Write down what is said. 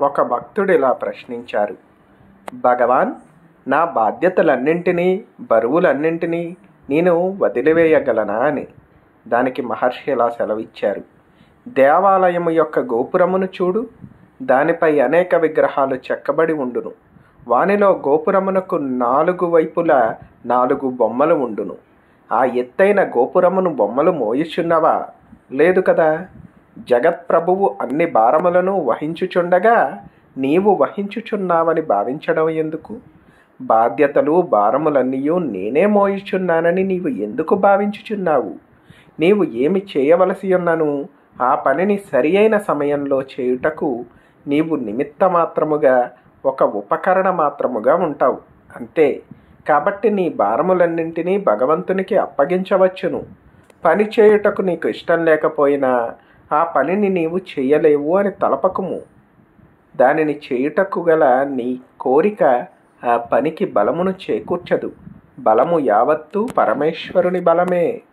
ఒక భక్తుడు ఇలా ప్రశ్నించారు భగవాన్ నా బాధ్యతలన్నింటినీ బరువులన్నింటినీ నేను వదిలివేయగలనా అని దానికి మహర్షి ఇలా సెలవిచ్చారు దేవాలయము యొక్క గోపురమును చూడు దానిపై అనేక విగ్రహాలు చెక్కబడి ఉండును వానిలో గోపురమునకు నాలుగు వైపులా నాలుగు బొమ్మలు ఉండును ఆ ఎత్తైన గోపురమును బొమ్మలు మోయిచున్నవా లేదు కదా జగత్ప్రభువు అన్ని భారములను వహించుచుండగా నీవు వహించుచున్నావని భావించడం ఎందుకు బాధ్యతలు భారములన్నీ నేనే మోయిచున్నానని నీవు ఎందుకు భావించుచున్నావు నీవు ఏమి చేయవలసి ఉన్నను ఆ పనిని సరి అయిన సమయంలో చేయుటకు నీవు నిమిత్త మాత్రముగా ఒక ఉపకరణ మాత్రముగా ఉంటావు అంతే కాబట్టి నీ భారములన్నింటినీ భగవంతునికి అప్పగించవచ్చును పని చేయుటకు నీకు ఇష్టం లేకపోయినా ఆ పనిని నీవు చేయలేవు అని తలపకము దానిని చేయుటకు గల నీ కోరిక ఆ పనికి బలమును చేకూర్చదు బలము యావత్తు పరమేశ్వరుని బలమే